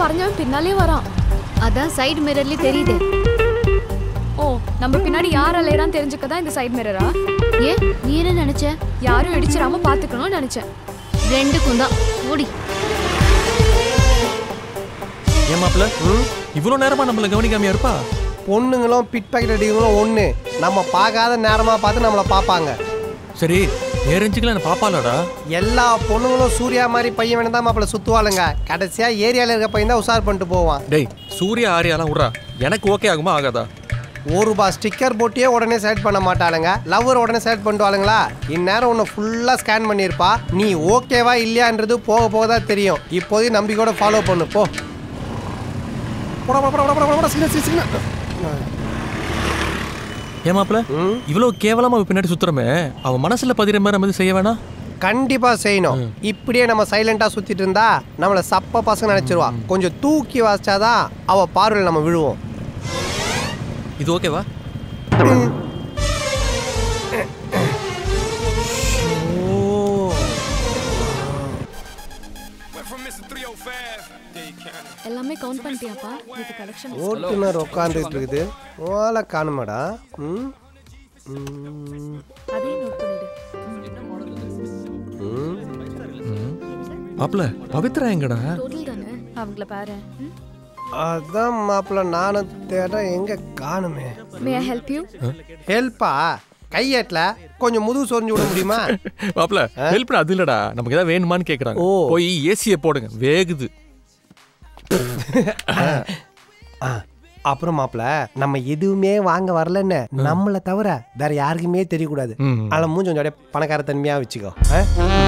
வரைஞ்சவன் பின்னாலே வரான் அதான் சைடு மிரர்லயே தெரியுது ஓ நம்ம பின்னாடி யார் அலையறான்னு தெரிஞ்சுக்க தான் இந்த சைடு மிரரா ஏன் நீ என்ன நினைச்ச யாரும் இடிச்சிடாம பாத்துக்கணும்னு நினைச்சேன் ரெண்டுக்கும் தான் ஓடி ஏன் மாப்ள இவ்வளவு நேரமா நம்மள கவனிக்காமையா இருப்பா பொண்ணுங்களும் பிட் பாக்கெட் அடிக்கிறவங்களும் ஒன்று நம்ம பார்க்காத நேரமாக பார்த்து நம்மளை பார்ப்பாங்க சரி ஏறஞ்சுக்கலாம் என்ன பாப்பாலடா எல்லா பொண்ணுங்களும் சூர்யா மாதிரி பையன் வேணும் தான் மாப்பிள்ள சுற்றுவாளுங்க கடைசியாக ஏரியாவில் இருக்க பையன் தான் உஷார் பண்ணிட்டு போவான் டேய் சூர்யா ஆரியாலாம் விட்றா எனக்கு ஓகே ஆகுமா ஆகாதா ஒரு ரூபாய் ஸ்டிக்கர் போட்டியே உடனே செலக்ட் பண்ண மாட்டாளுங்க லவ்வர் உடனே செலக்ட் பண்ணிட்டுவாளுங்களா இந்நேரம் உன்னை ஃபுல்லாக ஸ்கேன் பண்ணியிருப்பா நீ ஓகேவா இல்லையான்றது போக போக தான் தெரியும் இப்போதைக்கு நம்பிக்கையோட ஃபாலோ பண்ணு போ போடா, போடா, போடா, போடா, போடா, போடா, சீக்கிரம், சீக்கிரம், சீக்கிரம். ஏன் மாப்ள ம். இவ்வளவு கேவலமா அவ பின்னாடி சுத்துறமே அவ மனசுல பதிர மாதிரி நம்ம எதுவும் செய்ய வேணாம் கண்டிப்பா செய்யணும் இப்படியே நம்ம சைலண்டா சுத்திட்டு இருந்தா நம்மள சப்ப பசங்க நினைச்சிருவா கொஞ்சம் தூக்கி வாசிச்சாதான் அவ பார்வையில் நம்ம விழுவோம் இது ஓகேவா எல்லாமே கவுண்ட் பண்ணிட்டியாப்பா இது கலெக்ஷன் ஓட்டுநர் உட்காந்துட்டு இருக்குது ஓலை காணுமாடா ம் ம், அதே நோட் பண்ணிடு ம். மாப்ள பவித்ரா எங்கடா டோட்டல் தானே அவங்கள பாரு அதான் மாப்பிள்ள நானும் தேட எங்க காணுமே மே ஐ ஹெல்ப் யூ ஹெல்ப்பா கையேட்ல கொஞ்சம் முதுகு சொரிஞ்சு விட முடியுமா மாப்ள ஹெல்ப் அது இல்லடா நமக்கு ஏதாவது வேணுமான்னு கேக்குறாங்க ஓ. போய் ஏசிய போடுங்க வேகுது ஆ, அப்புறம் மாப்பிள்ள நம்ம எதுவுமே வாங்க வரலன்னு நம்மளை தவிர வேற யாருக்குமே தெரியக்கூடாது ம். அதில் மூஞ்சி கொஞ்சம் அப்படியே பணக்கார தன்மையா வச்சுக்கோ ஆ?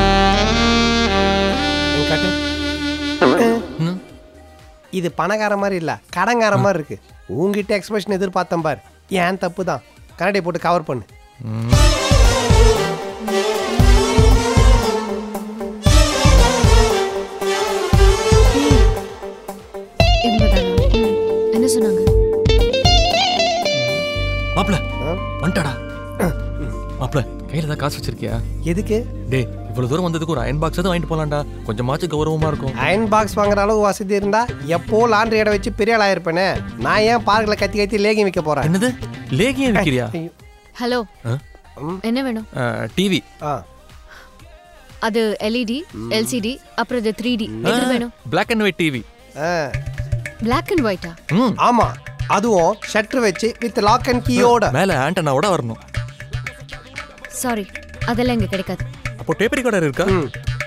இங்க காட்டு. ம். இது பணக்கார மாதிரி இல்ல கடங்கார மாதிரி இருக்கு உங்ககிட்ட எக்ஸ்பிரஷன் எதிர்பார்த்தேன் பார் ஏன் தப்பு தான் கரண்டி போட்டு கவர் பண்ணு ம். இவங்க தானா என்ன சொன்னாங்க மாப்ள ஆ? வந்துட்டாடா மாப்ள கையில ஏதாவது காசு வச்சிருக்கியா எதுக்கு டேய் இவ்வளவு தூரம் வந்ததுக்கு ஒரு அயன் பாக்ஸ் தான் வாங்கிட்டு போலாம்டா கொஞ்சமாச்சும் கௌரவமா இருக்கும் அயன் பாக்ஸ் வாங்குற அளவுக்கு வசதி இருந்தா எப்போ லாண்ட்ரி இடம் வச்சு பெரிய ஆள் ஆயிருப்பேனே நான் ஏன் பார்க்ல கத்தி கத்தி லேகி வைக்க போறேன் என்னது லேகியம் விக்கிறியா ஐயோ. ஹலோ ஆ? என்ன வேணும் டிவி ஆ அது எல்இடி எல்சிடி அப்புறம் இது த்ரீ டி எது வேணும் பிளாக் அண்ட் ஒயிட் டிவி ஆ பிளாக் அண்ட் ஒயிட்டா ம் ஆமா அதுவும் ஷட்டர் வச்சு வித் லாக் அண்ட் கீயோட மேல ஆண்டனாவோட வரணும் சாரி அதெல்லாம் இங்க கிடைக்காது அப்போ டேப் ரெக்கார்டர் இருக்கா ம்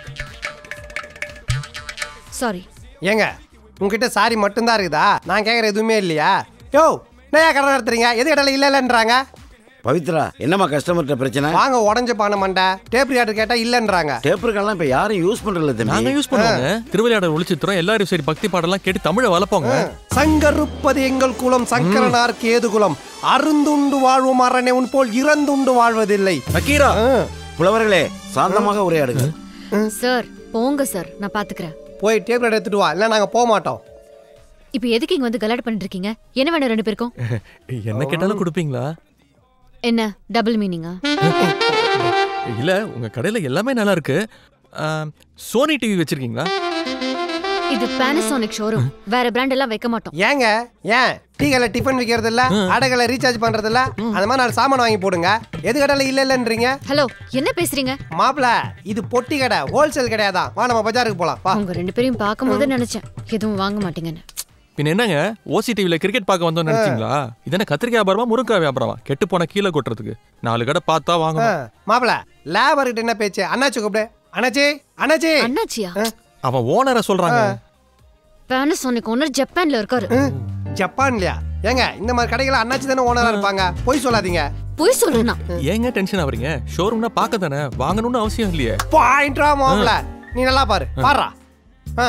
சாரி ஏங்க உங்ககிட்ட சாரி மட்டும்தான் இருக்குதா நான் கேட்குற எதுவுமே இல்லையா யோ என்னையா கடை நடத்துறீங்க எது இடையில இல்ல இல்லைன்றாங்க பவித்ரா என்னம்மா கஸ்டமர்கிட்ட பிரச்சனை வாங்க உடஞ்ச பானை மண்டை டேப் ரிகார்டர் கேட்டா இல்லைன்றாங்க டேப்பருக்கெல்லாம் இப்ப யாரும் யூஸ் பண்றதில்ல நாங்க தம்பி யூஸ் பண்ணுவோங்க திருவிளையாடல் ஒளிச்சித்திரம் எல்லாரும் சரி பக்தி பாடலாம் கேட்டு தமிழை வளர்ப்போங்க சங்கருப்பது எங்கள் குலம் சங்கரனார் கேது குலம் அருந்துண்டு வாழ்வும் அரணே உன் போல் இறந்துண்டு வாழ்வதில்லை நக்கீரா ஆ, புலவர்களே சாந்தமாக உரையாடுங்க சார் போங்க சார் நான் பாத்துக்கிறேன் போய் டேப் ரிகார்டர் எடுத்துட்டு வா இல்லை நாங்க போக மாட்டோம் இப்போ எதுக்கு இங்க வந்து கலாட் பண்ணிட்டு இருக்கீங்க என்ன வேணும் ரெண்டு பேருக்கும் என்ன கேட்டாலும் கொடுப்பீங்களா என்ன டபுள் மீனிங்கா இல்ல உங்க கடையில எல்லாமே நல்லா இருக்கு ஆ, சோனி டிவி வச்சிருக்கீங்களா இது பேனசோனிக் ஷோரூம் வேற பிராண்ட் எல்லாம் வைக்க மாட்டோம் ஏங்க ஏன் டீ கடையில் டிஃபன் விற்கிறது இல்ல அடைகளை ரீசார்ஜ் பண்றது இல்ல அந்த மாதிரி நாலு சாமான் வாங்கி போடுங்க எது கடையில் இல்ல இல்லைன்றீங்க ஹலோ என்ன பேசுறீங்க மாப்பிள இது பொட்டி கடை ஹோல்சேல் கிடையாதான் வா நம்ம பஜாருக்கு போலாம் வா உங்க ரெண்டு பேரையும் பார்க்கும்போது நினைச்சேன் எதுவும் வாங்க மாட்டீங்கன்னு பின்ன என்னங்க ஓசி டிவில கிரிக்கெட் பார்க்க வந்தோம்னு நினைச்சீங்களா இதென்ன கத்திரிக்காய் வியாபாரமா முருங்கா வியாபாரமா கெட்டு போன கீழே கொட்டுறதுக்கு நாலு கடை பார்த்தா ஆ, வாங்கணும் மாப்பிள லேபர்கிட்ட என்ன பேச்சு அண்ணாச்சி கூப்பிடு அண்ணாச்சி அண்ணாச்சி அண்ணாச்சியா அவன் ஓனரை சொல்றாங்க பேனசோனிக் ஓனர் ஜப்பான்ல இருக்காரு ஜப்பான்லயா ஏங்க இந்த மாதிரி கடைகள் அண்ணாச்சி தானே ஓனரா இருப்பாங்க போய் சொல்லாதீங்க போய் சொல்றேன்னா ஏங்க டென்ஷன் ஆவறீங்க ஷோரூம்னா பார்க்க தானே வாங்கணும்னு அவசியம் இல்லையே பாயிண்ட்ரா மாப்பிள நீ நல்லா பாரு பாடுறா ஆ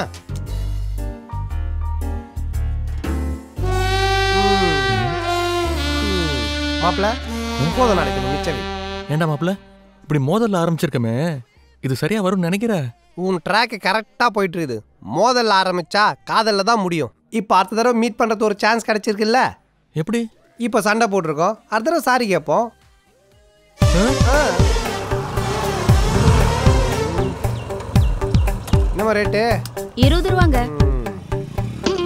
மாப்பிள போதும் நாளைக்கு மிச்சவி ஏண்டா மாப்ள இப்படி மோதல்ல ஆரம்பிச்சிருக்கமே இது சரியா வரும்னு நினைக்கிற உன் ட்ராக் கரெக்டாக போயிட்டு இருக்குது மோதல்ல ஆரம்பிச்சா காதல்ல தான் முடியும் இப்போ அடுத்த தடவை மீட் பண்ணுறது ஒரு சான்ஸ் கிடைச்சிருக்குல்ல எப்படி இப்போ சண்டை போட்டிருக்கோம் அடுத்த தடவை சாரி கேட்போம் ஆ. என்னம்மா ரேட்டு இருபது ரூபாங்க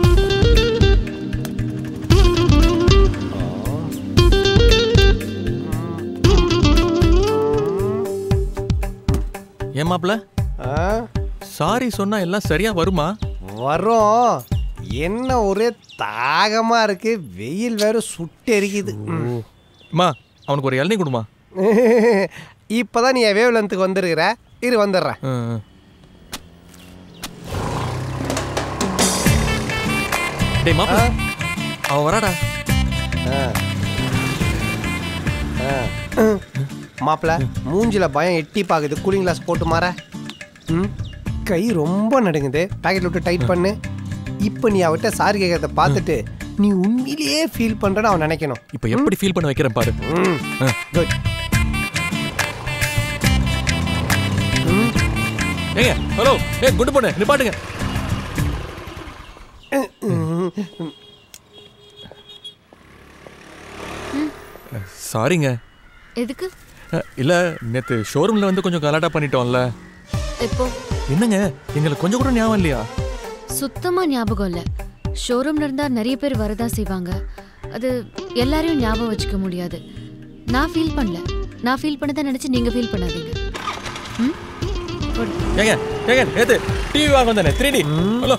ஏன் மாப்ள ஆ? சாரி சொன்னா எல்லாம் சரியா வருமா வரும் என்ன ஒரே தாகமா இருக்கு வெயில் வேற சுட்டு எரிக்குது ம். அம்மா அவனுக்கு ஒரு இளநீ கொடுமா இப்பதான் நீ வேவ் லென்த்துக்கு வந்திருக்கிற இரு வந்துடுறேன் ஆ, ஆ. டேய் மாப்ள அவ வராடா மாப்பிள மூஞ்சில பயம் எட்டி பாக்குது கூலிங் கிளாஸ் போட்டு மாற ம் கை ரொம்ப நடுங்குது பாக்கெட் விட்டு டைட் பண்ணு இப்போ நீ அவட்ட சாரி கேட்கறத பார்த்துட்டு நீ உண்மையிலேயே ஃபீல் பண்றன்னு அவன் நினைக்கணும் இப்போ எப்படி ஃபீல் பண்ண வைக்கிறேன் பாரு ம் ஆ. குட் ஏங்க ஹலோ ஏ குண்டு பொண்ணு நிப்பாட்டுங்க சாரிங்க எதுக்கு அஹ், இல்ல நேத்து ஷோரூம்ல வந்து கொஞ்சம் கலாட்டா பண்ணிட்டோம்ல எப்போ என்னங்க எங்களுக்கு கொஞ்சம் கூட ஞாபகம் இல்லையா சுத்தமா ஞாபகம் இல்ல ஷோரூம்ல இருந்தா நிறைய பேர் வரதான் செய்வாங்க அது எல்லாரையும் ஞாபகம் வச்சுக்க முடியாது நான் ஃபீல் பண்ணல நான் ஃபீல் பண்ணதை நினைச்சு நீங்க ஃபீல் பண்ணாதீங்க ம் போடு. ஏங்க ஏங்க நேத்து டிவி வாங்க வந்தானே த்ரீ டி ஹலோ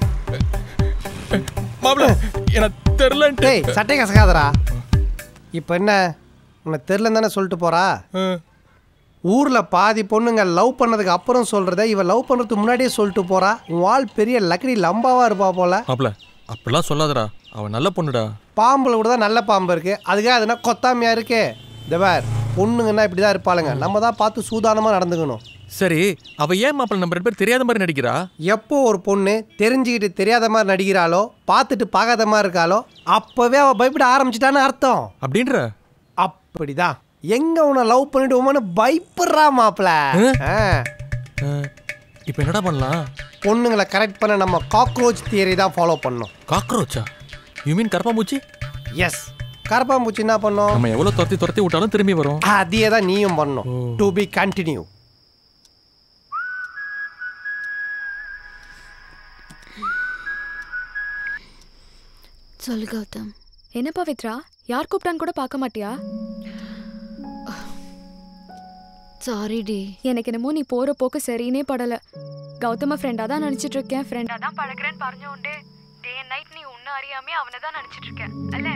மாப்பிள எனக்கு தெரிலன்ட்டு டேய் சட்டை கசக்காதடா இப்போ என்ன உன்னை தெரிலன்னு தானே சொல்லிட்டு போறா அஹ், ஊர்ல பாதி பொண்ணுங்க லவ் பண்ணதுக்கு அப்புறம் சொல்றத இவ லவ் பண்றதுக்கு முன்னாடியே சொல்லிட்டு போறா உன் ஆள் பெரிய லக்கடி லம்பாவா இருப்பா போல மாப்பிள அப்படிலாம் சொல்லாதடா அவ நல்ல பொண்ணுடா பாம்புல கூட தான் நல்ல பாம்பு இருக்கு அதுக்காக அதுனா கொத்தாமையா இருக்கு தபார் பொண்ணுங்கன்னா இப்படி தான் இருப்பாளுங்க நம்ம தான் பார்த்து சூதானமா நடந்துக்கணும் சரி அவ ஏன் மாப்பிள நம்ம ரெண்டு பேரும் தெரியாத மாதிரி நடிக்கிறா எப்போ ஒரு பொண்ணு தெரிஞ்சுக்கிட்டு தெரியாத மாதிரி நடிக்கிறாளோ பார்த்துட்டு பார்க்காத மாதிரி இருக்காளோ அப்பவே அவ பயப்பட ஆரம்பிச்சிட்டான்னு அர்த்தம் அப்படின்ற அப்படிதான் எங்க உன்னை லவ் பண்ணிட்டு உமனு பயப்படுறா மாப்பிள அஹ், இப்போ என்னடா பண்ணலாம் பொண்ணுங்களை கரெக்ட் பண்ண நம்ம காக்ரோச் தியரி தான் ஃபாலோ பண்ணோம் காக்ரோச்சா யூ மீன் கரப்பாம்பூச்சி எஸ் கரப்பாம்பூச்சி என்ன பண்ணோம் நம்ம எவ்வளவு துரத்தி துரத்தி விட்டாலும் திரும்பி வரும் அதையே தான் நீயும் பண்ணணும் டு பி கண்டினியூ சொல்லு கௌதம் என்ன பவித்ரா யார் கூப்பிட்டான்னு கூட பார்க்க மாட்டியா சாரி டி எனக்கு என்னமோ நீ போற போக்கு சரின்னே படல கௌதம ஃப்ரெண்டா தான் நினைச்சிட்டு இருக்கேன் ஃப்ரெண்டா தான் பழகுறேன்னு பறஞ்ச உண்டு டே அண்ட் நைட் நீ உன்ன அறியாமே அவனை தான் நினைச்சிட்டு இருக்கேன் அல்ல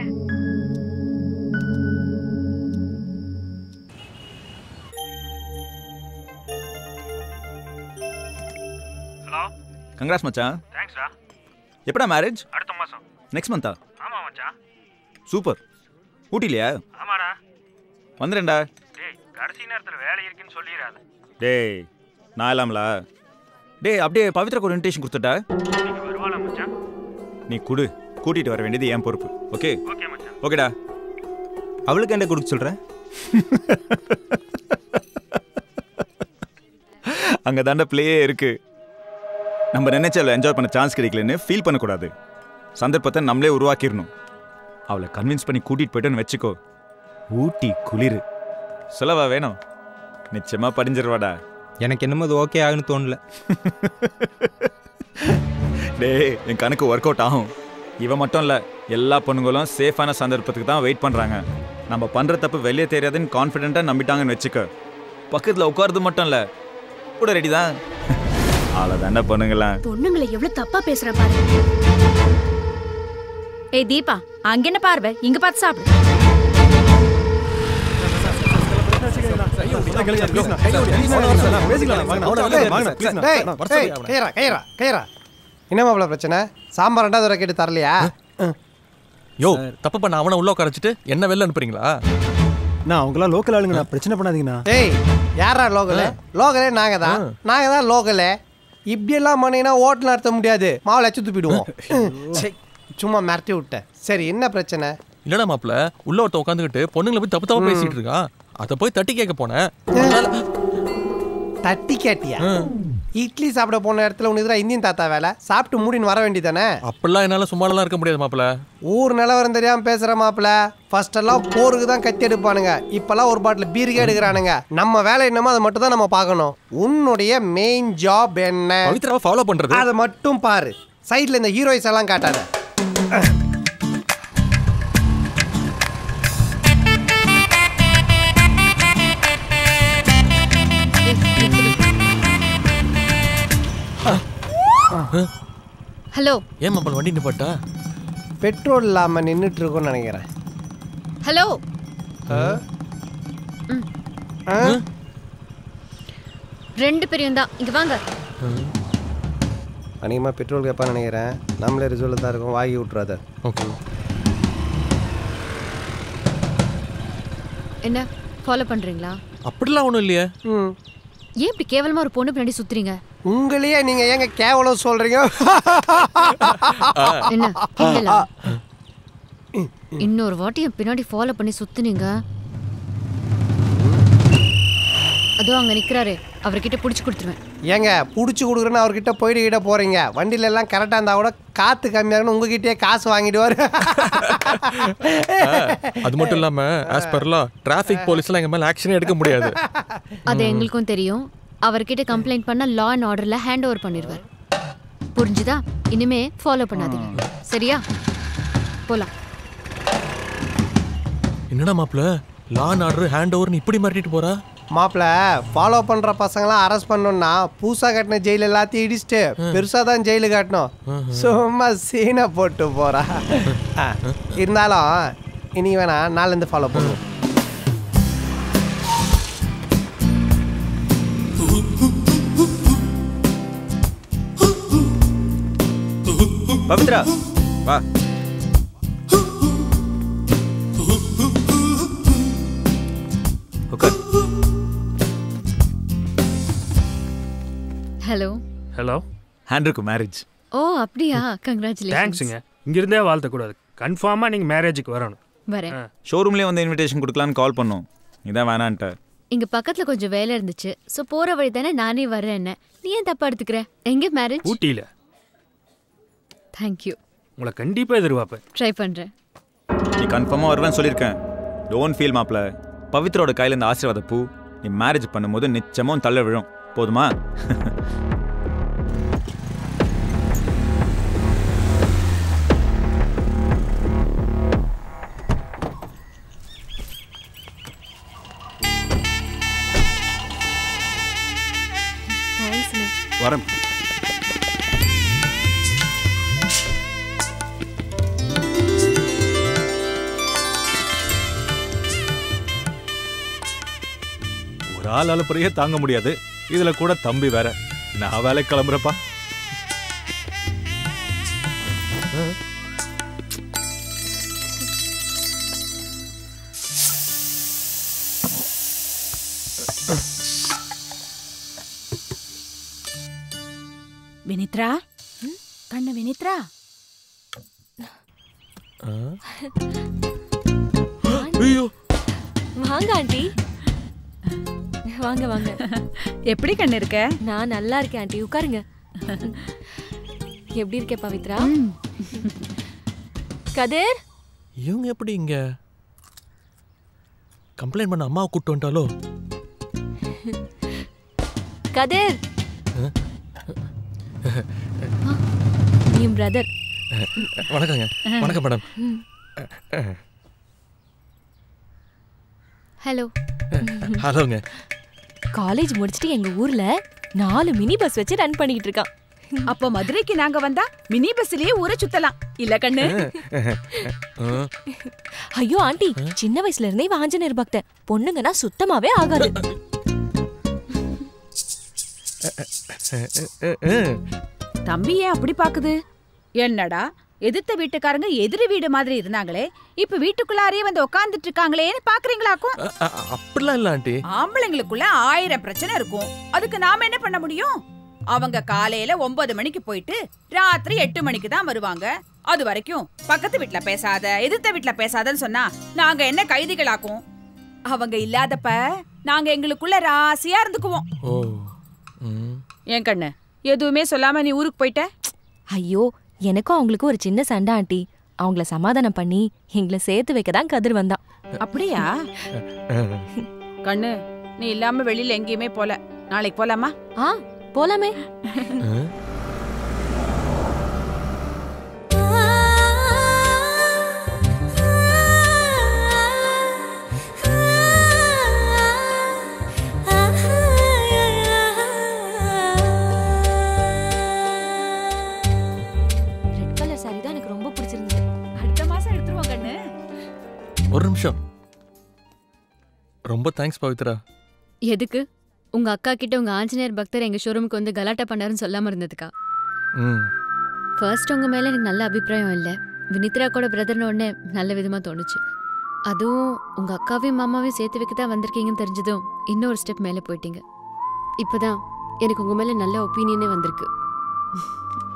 கங்க்ராஸ் மச்சான் தேங்க்ஸ்டா எப்படா மேரேஜ் அடுத்த மாசம் நெக்ஸ்ட் மந்தா ஆமா மச்சான் சூப்பர் ஊட்டிலையா ஆமாடா வந்துடுறேன்டா டேய் கடைசி நேரத்துல வேலை இருக்குன்னு சொல்லிடாத டேய் நான் இல்லாமலா டேய் அப்படியே பவித்ராக்கு ஒரு இன்விடேஷன் கொடுத்துட்டா நீங்க வருவாளா மச்சான் நீ குடு கூட்டிட்டு வர வேண்டியது என் பொறுப்பு ஓகே ஓகே மச்சான் ஓகேடா அவளுக்கு என்ன கொடுக்க சொல்ற அங்க தாண்ட பிளேயே இருக்கு நம்ம நினைச்ச அவளை என்ஜாய் பண்ண சான்ஸ் கிடைக்கலன்னு ஃபீல் பண்ணக்கூடாது சந்தர்ப்பத்தை நம்மளே உருவாக்கிடணும் அவளை கன்வின்ஸ் பண்ணி கூட்டிட்டு போயிட்டோன்னு வச்சுக்கோ ஊட்டி குளிர் சொல்லவா வேணும் நிச்சயமா படிஞ்சிருவாடா எனக்கு என்னமோ அது ஓகே ஆகுன்னு தோணல டேய் என் கணக்கு ஒர்க் அவுட் ஆகும் இவன் மட்டும் இல்லை எல்லா பொண்ணுங்களும் சேஃபான சந்தர்ப்பத்துக்கு தான் வெயிட் பண்ணுறாங்க நம்ம பண்ணுற தப்பு வெளியே தெரியாதுன்னு கான்ஃபிடென்ட்டாக நம்பிட்டாங்கன்னு வச்சுக்க பக்கத்தில் உட்கார்றது மட்டும் இல்லை கூட ரெடி தான் ஆளை தானே பொண்ணுங்களா பொண்ணுங்களை எவ்வளவு தப்பா பேசுற பாரு ஏய் தீபா அங்க என்ன பார்வை இங்க பார்த்து சாப்பிடு டேய், டேய், கையறா, கையறா, கையறா. என்ன மாப்பிள பிரச்சனை சாம்பார் ரெண்டாவது தடவை கேட்டு தரலையா யோ தப்பு பண்ண அவனை உள்ள உட்கார வச்சுட்டு என்ன வெளில அனுப்புறீங்களா நான் அவங்களாம் லோக்கல் ஆளுங்கண்ணா பிரச்சனை பண்ணாதீங்கண்ணா டேய் யாரா லோக்கலு லோக்கலே நாங்க தான் நாங்க தான் லோக்கலு இப்படியெல்லாம் பண்ணீங்கன்னா ஓட்டு நடத்த முடியாது மாவுல அச்சு துப்பிடுவோம் சே, சும்மா மிரட்டி விட்டேன் சரி என்ன பிரச்சனை இல்லடா மாப்ள உள்ள ஒருத்த உட்காந்துக்கிட்டு பொண்ணுங்களை போய் தப்பு தப்பா பேசிட்டு இருக்கான் அதை போய் தட்டி கேட்க போனேன் அதனால- தட்டி கேட்டியா இட்லி சாப்பிட போன இடத்துல உனக்கு எதிராக இந்தியன் தாத்தா வேலை சாப்பிட்டு மூடின்னு வர வேண்டியதானே அப்படிலாம் என்னால சும்மாலாம் இருக்க முடியாது மாப்ள ஊர் நிலவரம் தெரியாம பேசுற மாப்பிள ஃபர்ஸ்ட் எல்லாம் போருக்கு தான் கத்தி எடுப்பானுங்க இப்பெல்லாம் ஒரு பாட்டில் பீருக்கே எடுக்கிறானுங்க நம்ம வேலை என்னமோ அதை மட்டும் தான் நம்ம பார்க்கணும் உன்னுடைய மெயின் ஜாப் என்ன பவித்ராவை ஃபாலோ பண்றது அதை மட்டும் பாரு சைடுல இந்த ஹீரோயிஸ் எல்லாம் காட்டாத ஏய், நிறுத்துடு. ஹலோ ஏன் மாப்பிள்ள வண்டி நிப்பாட்டா பெட்ரோல் இல்லாமல் நின்றுட்டு இருக்கோம்னு நினைக்கிறேன் ஹலோ ஆ? ரெண்டு பேரையும் தான் இங்க வாங்க அநேகமாக பெட்ரோல் கேட்பான்னு நினைக்கிறேன் நம்மளே ரிசல்ட் தான் இருக்கும் வாங்கி விட்றாத ஓகே என்ன ஃபாலோ பண்றீங்களா அப்படிலாம் ஒன்றும் இல்லையே ம் ஏன் இப்படி கேவலமா ஒரு பொண்ணு பின்னாடி சுத்துறீங்க உங்களையே நீங்கள் ஏங்க கேவலம் சொல்கிறீங்க என்ன கிண்டலா இன்னொரு வாட்டி என் பின்னாடி ஃபாலோ பண்ணி சுத்துனீங்க அதோ அங்க நிக்கிறாரு அவர்கிட்ட புடிச்சு கொடுத்துருவேன் ஏங்க பிடிச்சி கொடுக்குறேன்னு அவர்கிட்ட போயிட்டு கிட்ட போகிறீங்க வண்டியில எல்லாம் கரெக்டாக இருந்தால் கூட காற்று கம்மியாகணும் உங்ககிட்டயே காசு வாங்கிடுவார் அது மட்டும் இல்லாம ஆஸ் பர்லா டிராஃபிக் போலீஸ்லாம் எங்க மேல ஆக்ஷனே எடுக்க முடியாது அது எங்களுக்கும் தெரியும் அவர்கிட்ட கம்ப்ளைண்ட் பண்ணா லா அண்ட் ஆர்டர்ல ஹேண்ட் ஓவர் பண்ணிடுவார் புரிஞ்சுதா இனிமே ஃபாலோ பண்ணாதீங்க சரியா போலாம் என்னடா மாப்பிள்ள லான் ஆர்டர் ஹேண்ட் ஓவர்னு இப்படி மாட்டிட்டு போறா மாப்பிள்ள ஃபாலோ பண்ணுற பசங்களாம் அரெஸ்ட் பண்ணணும்னா பூசா கட்டின ஜெயில் எல்லாத்தையும் இடிச்சிட்டு பெருசாக தான் ஜெயிலு காட்டணும் சும்மா சீனை போட்டு போகிறா இருந்தாலும் இனி வேணா நாலேருந்து ஃபாலோ பண்ணுவோம் பவித்ரா வா உட்கார் ஹலோ ஹலோ ஹேண்ட்ருக்கு மேரேஜ் ஓ அப்படியா கங்க்ராச்சுலேஷன் தேங்க்ஸுங்க இங்கிருந்தே வாழ்த்தக்கூடாது கன்ஃபார்மாக நீங்கள் மேரேஜுக்கு வரணும் வரேன் ஷோரூம்லேயே வந்து இன்விடேஷன் கொடுக்கலான்னு கால் பண்ணோம் இதான் வேணான்ட்ட இங்க பக்கத்துல கொஞ்சம் வேலை இருந்துச்சு சோ போற வழி தானே நானே வரேன் என்ன நீ ஏன் தப்பா எடுத்துக்கிற எங்க மேரேஜ் ஊட்டியில் தேங்க்யூ உங்களை கண்டிப்பாக எதிர்பார்ப்பேன் ட்ரை பண்றேன் நீ கன்ஃபார்மாக வருவேன்னு சொல்லியிருக்கேன் டோன்ட் ஃபீல் மாப்ள பவித்ரோட கையில் இந்த ஆசீர்வாத பூ நீ மேரேஜ் பண்ணும்போது நிச்சயமும் தள்ள விழும் போதுமா தேங்க்ஸ்ண்ணே வரேன் ஒரு ஆள் அலப்புறையே தாங்க முடியாது இதுல கூட தம்பி வேற நான் வேலைக்கு கிளம்புறப்பா வினித்ரா கண்ணு வினித்ரா ஐயோ வாங்க ஆண்டி வாங்க வாங்க எப்படி கண்ணு இருக்க நான் நல்லா இருக்கேன் ஆண்டி உட்காருங்க எப்படி இருக்கே பவித்ரா கதிர் இவங்க எப்படி இங்க கம்ப்ளைண்ட் பண்ண அம்மாவை கூட்டு வந்துட்டாலோ கதிர் என் பிரதர் வணக்கங்க வணக்கம் மேடம் ஹலோ ஹலோங்க காலேஜ் முடிச்சுட்டு எங்க ஊர்ல நாலு மினி பஸ் வச்சு ரன் பண்ணிக்கிட்டு இருக்கான் அப்போ மதுரைக்கு நாங்க வந்தா மினி பஸ்லயே ஊரை சுத்தலாம் இல்ல கண்ணு ஐயோ ஆண்டி சின்ன வயசுல இருந்தே இவன் ஆஞ்சநேயர் பக்தன் பொண்ணுங்கன்னா சுத்தமாவே ஆகாது தம்பி ஏன் அப்படி பாக்குது என்னடா எதிர்த்த வீட்டுக்காரங்க எதிரி வீடு மாதிரி இருந்தாங்களே இப்ப வீட்டுக்குள்ளாரே வந்து உட்கார்ந்துட்டு இருக்காங்களேன்னு பாக்குறீங்களாக்கும் அ- அ- அப்படிலாம் இல்ல ஆண்டி ஆம்பளைங்களுக்குள்ள ஆயிரம் பிரச்சனை இருக்கும் அதுக்கு நாம என்ன பண்ண முடியும் அவங்க காலையில ஒன்பது மணிக்கு போயிட்டு ராத்திரி எட்டு மணிக்கு தான் வருவாங்க அது வரைக்கும் பக்கத்து வீட்ல பேசாத எதிர்த்த வீட்ல பேசாதன்னு சொன்னா நாங்க என்ன கைதிகளாக்கும் அவங்க இல்லாதப்ப நாங்க எங்களுக்குள்ள ராசியா இருந்துக்குவோம் ஓ ம் ஏன் கண்ணு எதுவுமே சொல்லாம நீ ஊருக்கு போயிட்ட ஐயோ எனக்கும் அவங்களுக்கும் ஒரு சின்ன சண்டை ஆண்டி அவங்கள சமாதானம் பண்ணி எங்களை சேர்த்து வைக்க தான் கதிர் வந்தான் அப்படியா கண்ணு நீ இல்லாம வெளியில எங்கேயுமே போல நாளைக்கு போலாமா ஆ போலாமே ரொம்ப தேங்க்ஸ் பவித்ரா எதுக்கு உங்க அக்கா கிட்ட உங்க ஆஞ்சநேயர் பக்தர் எங்க ஷோரூமுக்கு வந்து கலாட்டா பண்ணாருன்னு சொல்லாம இருந்ததுக்கா ம் ஃபர்ஸ்ட் உங்க மேல எனக்கு நல்ல அபிப்பிராயம் இல்லை வினித்ரா கூட பிரதர்னு உடனே நல்ல விதமா தோணுச்சு அதுவும் உங்க அக்காவையும் மாமாவையும் சேர்த்து வைக்க தான் வந்திருக்கீங்கன்னு தெரிஞ்சதும் இன்னொரு ஸ்டெப் மேலே போயிட்டீங்க இப்போதான் எனக்கு உங்க மேல நல்ல ஒப்பீனியனே வந்திருக்கு